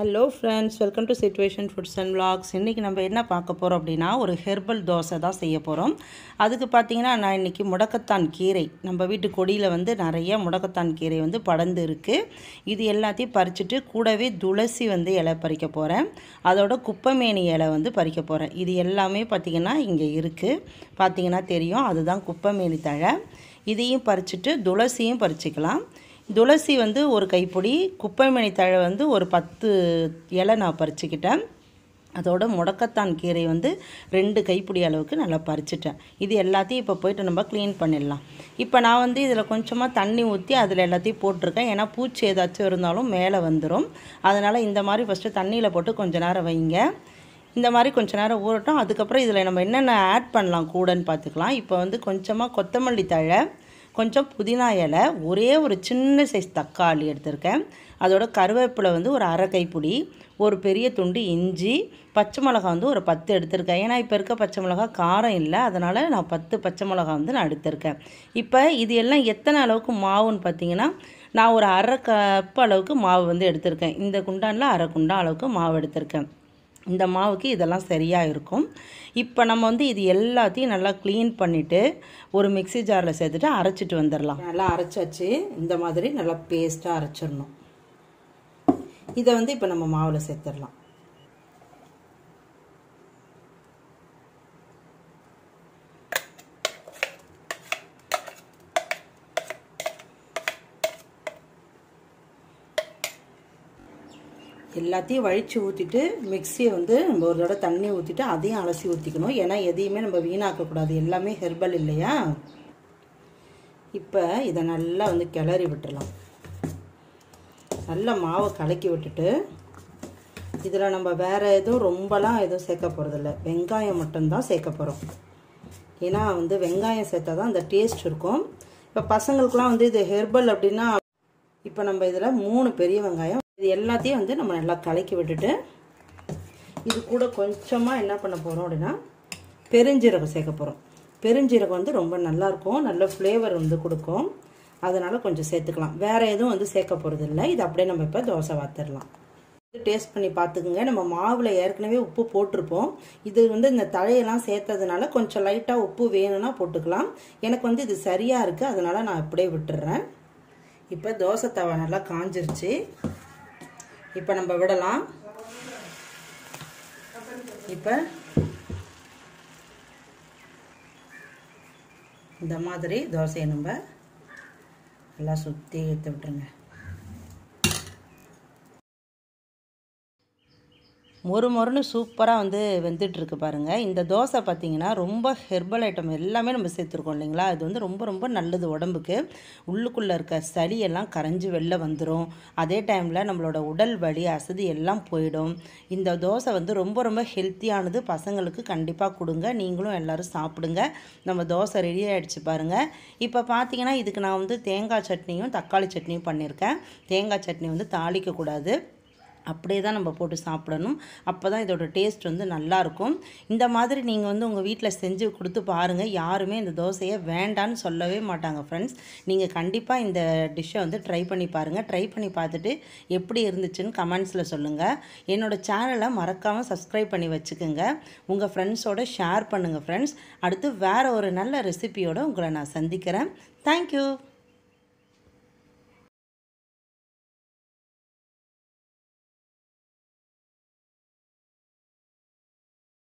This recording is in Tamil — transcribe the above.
hello friends welcome to situation foods and vlogs இன்றைக்கி நம்ம என்ன பார்க்க போகிறோம் அப்படின்னா ஒரு ஹெர்பல் தோசை தான் செய்ய போகிறோம் அதுக்கு பார்த்தீங்கன்னா நான் இன்றைக்கி முடக்கத்தான் கீரை நம்ம வீட்டு கொடியில் வந்து நிறைய முடக்கத்தான் கீரை வந்து படர்ந்து இருக்குது இது எல்லாத்தையும் பறிச்சுட்டு கூடவே துளசி வந்து இலை பறிக்க போகிறேன் அதோட குப்பைமேனி இலை வந்து பறிக்க போகிறேன் இது எல்லாமே பார்த்திங்கன்னா இங்கே இருக்குது பார்த்தீங்கன்னா தெரியும் அதுதான் குப்பைமேனி தழை இதையும் பறிச்சுட்டு துளசியும் பறிச்சுக்கலாம் துளசி வந்து ஒரு கைப்பிடி குப்பைமணி தழை வந்து ஒரு பத்து இலை நான் பறிச்சுக்கிட்டேன் அதோட முடக்கத்தான் கீரை வந்து ரெண்டு கைப்பிடி அளவுக்கு நல்லா பறிச்சிட்டேன் இது எல்லாத்தையும் இப்போ போயிட்டு நம்ம க்ளீன் பண்ணிடலாம் இப்போ நான் வந்து இதில் கொஞ்சமாக தண்ணி ஊற்றி அதில் எல்லாத்தையும் போட்டிருக்கேன் ஏன்னா பூச்சி ஏதாச்சும் இருந்தாலும் மேலே வந்துடும் அதனால் இந்த மாதிரி ஃபஸ்ட்டு தண்ணியில் போட்டு கொஞ்ச நேரம் வைங்க இந்த மாதிரி கொஞ்ச நேரம் ஊறட்டும் அதுக்கப்புறம் இதில் நம்ம என்னென்ன ஆட் பண்ணலாம் கூடன்னு பார்த்துக்கலாம் இப்போ வந்து கொஞ்சமாக கொத்தமல்லி தழை கொஞ்சம் புதினா இலை ஒரே ஒரு சின்ன சைஸ் தக்காளி எடுத்திருக்கேன் அதோட கருவேப்பிலை வந்து ஒரு அரை கைப்பிடி ஒரு பெரிய துண்டு இஞ்சி பச்சை மிளகா வந்து ஒரு பத்து எடுத்திருக்கேன் ஏன்னா இப்போ இருக்க பச்சை மிளகா காரம் இல்லை அதனால் நான் பத்து பச்சை மிளகா வந்து நான் எடுத்திருக்கேன் இப்போ இது எல்லாம் எத்தனை அளவுக்கு மாவுன்னு பார்த்தீங்கன்னா நான் ஒரு அரை கப் அளவுக்கு மாவு வந்து எடுத்திருக்கேன் இந்த குண்டானில் அரை குண்டான் அளவுக்கு மாவு எடுத்திருக்கேன் இந்த மாவுக்கு இதெல்லாம் சரியாக இருக்கும் இப்போ நம்ம வந்து இது எல்லாத்தையும் நல்லா க்ளீன் பண்ணிவிட்டு ஒரு மிக்ஸி ஜாரில் சேர்த்துட்டு அரைச்சிட்டு வந்துடலாம் நல்லா அரைச்சாச்சு இந்த மாதிரி நல்லா பேஸ்ட்டாக அரைச்சிடணும் இதை வந்து இப்போ நம்ம மாவில் சேர்த்துடலாம் எல்லாத்தையும் வழித்து ஊற்றிட்டு மிக்சியை வந்து நம்ம ஒரு தடவை தண்ணி ஊற்றிட்டு அதையும் அலசி ஊற்றிக்கணும் ஏன்னா எதையுமே நம்ம வீணாக்கக்கூடாது எல்லாமே ஹெர்பல் இல்லையா இப்போ இதை நல்லா வந்து கிளறி விட்டுடலாம் நல்லா மாவை கலக்கி விட்டுட்டு இதில் நம்ம வேறு எதுவும் ரொம்பலாம் எதுவும் சேர்க்க போகிறதில்ல வெங்காயம் மட்டும்தான் சேர்க்க போகிறோம் ஏன்னா வந்து வெங்காயம் சேர்த்தா தான் அந்த டேஸ்ட் இருக்கும் இப்போ பசங்களுக்குலாம் வந்து இது ஹெர்பல் அப்படின்னா இப்போ நம்ம இதில் மூணு பெரிய வெங்காயம் இது எல்லாத்தையும் வந்து நம்ம நல்லா கலக்கி விட்டுட்டு இது கூட கொஞ்சமாக என்ன பண்ண போகிறோம் அப்படின்னா பெருஞ்சீரகம் சேர்க்க போகிறோம் பெருஞ்சீரகம் வந்து ரொம்ப நல்லாயிருக்கும் நல்ல ஃப்ளேவர் வந்து கொடுக்கும் அதனால் கொஞ்சம் சேர்த்துக்கலாம் வேறு எதுவும் வந்து சேர்க்க போகிறது இல்லை இது அப்படியே நம்ம இப்போ தோசை வாத்துடலாம் டேஸ்ட் பண்ணி பார்த்துக்குங்க நம்ம மாவில் ஏற்கனவே உப்பு போட்டிருப்போம் இது வந்து இந்த தழையெல்லாம் சேர்த்ததுனால கொஞ்சம் லைட்டாக உப்பு வேணும்னா போட்டுக்கலாம் எனக்கு வந்து இது சரியாக இருக்குது அதனால் நான் அப்படியே விட்டுடுறேன் இப்போ தோசை தவா நல்லா காஞ்சிருச்சு இப்போ நம்ம விடலாம் இப்போ இந்த மாதிரி தோசையை நம்ம நல்லா சுற்றி எடுத்து விட்டுருங்க மொறு மொறுன்னு சூப்பராக வந்து வெந்துட்டுருக்கு பாருங்கள் இந்த தோசை பார்த்திங்கன்னா ரொம்ப ஹெர்பல் ஐட்டம் எல்லாமே நம்ம சேர்த்துருக்கோம் இல்லைங்களா இது வந்து ரொம்ப ரொம்ப நல்லது உடம்புக்கு உள்ளுக்குள்ளே இருக்க சளியெல்லாம் கரைஞ்சி வெளில வந்துடும் அதே டைமில் நம்மளோட உடல் வலி அசதி எல்லாம் போயிடும் இந்த தோசை வந்து ரொம்ப ரொம்ப ஹெல்த்தியானது பசங்களுக்கு கண்டிப்பாக கொடுங்க நீங்களும் எல்லோரும் சாப்பிடுங்க நம்ம தோசை ரெடி ஆகிடுச்சு பாருங்கள் இப்போ பார்த்தீங்கன்னா இதுக்கு நான் வந்து தேங்காய் சட்னியும் தக்காளி சட்னியும் பண்ணியிருக்கேன் தேங்காய் சட்னி வந்து தாளிக்கக்கூடாது அப்படியே தான் நம்ம போட்டு சாப்பிடணும் அப்போ தான் இதோட டேஸ்ட் வந்து நல்லாயிருக்கும் இந்த மாதிரி நீங்கள் வந்து உங்கள் வீட்டில் செஞ்சு கொடுத்து பாருங்கள் யாருமே இந்த தோசையை வேண்டான்னு சொல்லவே மாட்டாங்க ஃப்ரெண்ட்ஸ் நீங்கள் கண்டிப்பாக இந்த டிஷ்ஷை வந்து ட்ரை பண்ணி பாருங்கள் ட்ரை பண்ணி பார்த்துட்டு எப்படி இருந்துச்சுன்னு கமெண்ட்ஸில் சொல்லுங்கள் என்னோடய சேனலை மறக்காமல் சப்ஸ்கிரைப் பண்ணி வச்சுக்கோங்க உங்கள் ஃப்ரெண்ட்ஸோட ஷேர் பண்ணுங்கள் ஃப்ரெண்ட்ஸ் அடுத்து வேறு ஒரு நல்ல ரெசிபியோடு உங்களை நான் சந்திக்கிறேன் தேங்க்யூ